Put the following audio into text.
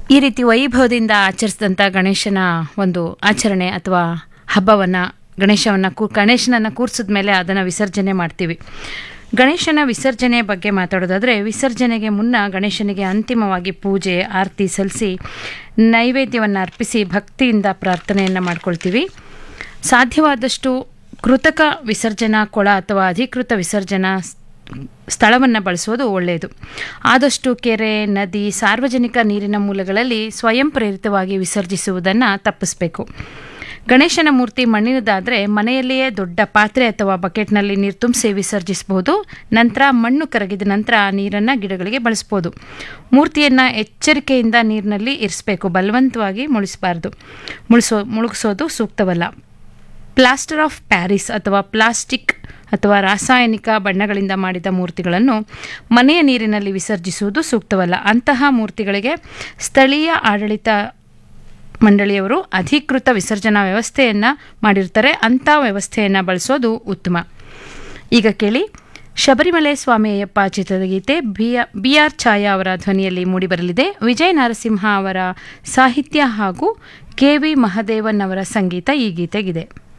ಈ ರೀತಿ ವೈಭವದಿಂದ ಆಚರಿಸಿದಂಥ ಗಣೇಶನ ಒಂದು ಆಚರಣೆ ಅಥವಾ ಹಬ್ಬವನ್ನು ಗಣೇಶವನ್ನು ಕೂ ಗಣೇಶನನ್ನು ಕೂರಿಸಿದ ಮೇಲೆ ಅದನ್ನು ವಿಸರ್ಜನೆ ಮಾಡ್ತೀವಿ ಗಣೇಶನ ವಿಸರ್ಜನೆ ಬಗ್ಗೆ ಮಾತಾಡೋದಾದರೆ ವಿಸರ್ಜನೆಗೆ ಮುನ್ನ ಗಣೇಶನಿಗೆ ಅಂತಿಮವಾಗಿ ಪೂಜೆ ಆರತಿ ಸಲ್ಲಿಸಿ ನೈವೇದ್ಯವನ್ನು ಅರ್ಪಿಸಿ ಭಕ್ತಿಯಿಂದ ಪ್ರಾರ್ಥನೆಯನ್ನು ಮಾಡ್ಕೊಳ್ತೀವಿ ಸಾಧ್ಯವಾದಷ್ಟು ಕೃತಕ ವಿಸರ್ಜನಾ ಕೊಳ ಅಥವಾ ಅಧಿಕೃತ ವಿಸರ್ಜನಾ ಸ್ಥಳವನ್ನು ಬಳಸೋದು ಒಳ್ಳೆಯದು ಆದಷ್ಟು ಕೆರೆ ನದಿ ಸಾರ್ವಜನಿಕ ನೀರಿನ ಮೂಲಗಳಲ್ಲಿ ಸ್ವಯಂ ಪ್ರೇರಿತವಾಗಿ ವಿಸರ್ಜಿಸುವುದನ್ನು ತಪ್ಪಿಸಬೇಕು ಗಣೇಶನ ಮೂರ್ತಿ ಮಣ್ಣಿನದಾದರೆ ಮನೆಯಲ್ಲಿಯೇ ದೊಡ್ಡ ಪಾತ್ರೆ ಅಥವಾ ಬಕೆಟ್ನಲ್ಲಿ ನೀರು ತುಂಬಿಸಿ ವಿಸರ್ಜಿಸಬಹುದು ನಂತರ ಮಣ್ಣು ಕರಗಿದ ನಂತರ ಆ ನೀರನ್ನು ಗಿಡಗಳಿಗೆ ಬಳಸ್ಬೋದು ಮೂರ್ತಿಯನ್ನು ಎಚ್ಚರಿಕೆಯಿಂದ ನೀರಿನಲ್ಲಿ ಇರಿಸಬೇಕು ಬಲವಂತವಾಗಿ ಮುಳಿಸಬಾರ್ದು ಮುಳಿಸೋ ಮುಳುಗಿಸೋದು ಸೂಕ್ತವಲ್ಲ ಪ್ಲಾಸ್ಟರ್ ಆಫ್ ಪ್ಯಾರಿಸ್ ಅಥವಾ ಪ್ಲಾಸ್ಟಿಕ್ ಅಥವಾ ರಾಸಾಯನಿಕ ಬಣ್ಣಗಳಿಂದ ಮಾಡಿದ ಮೂರ್ತಿಗಳನ್ನು ಮನೆಯ ನೀರಿನಲ್ಲಿ ವಿಸರ್ಜಿಸುವುದು ಸೂಕ್ತವಲ್ಲ ಅಂತಹ ಮೂರ್ತಿಗಳಿಗೆ ಸ್ಥಳೀಯ ಆಡಳಿತ ಮಂಡಳಿಯವರು ಅಧಿಕೃತ ವಿಸರ್ಜನಾ ವ್ಯವಸ್ಥೆಯನ್ನು ಮಾಡಿರ್ತಾರೆ ಅಂಥ ವ್ಯವಸ್ಥೆಯನ್ನು ಬಳಸೋದು ಉತ್ತಮ ಈಗ ಕೇಳಿ ಶಬರಿಮಲೆ ಸ್ವಾಮಿ ಅಯ್ಯಪ್ಪ ಚಿತ್ರದ ಗೀತೆ ಬಿ ಆರ್ ಛಾಯಾ ಅವರ ಧ್ವನಿಯಲ್ಲಿ ಮೂಡಿಬರಲಿದೆ ವಿಜಯ ನರಸಿಂಹ ಅವರ ಸಾಹಿತ್ಯ ಹಾಗೂ ಕೆ ವಿ ಮಹದೇವನ್ ಅವರ ಸಂಗೀತ ಈ ಗೀತೆಗಿದೆ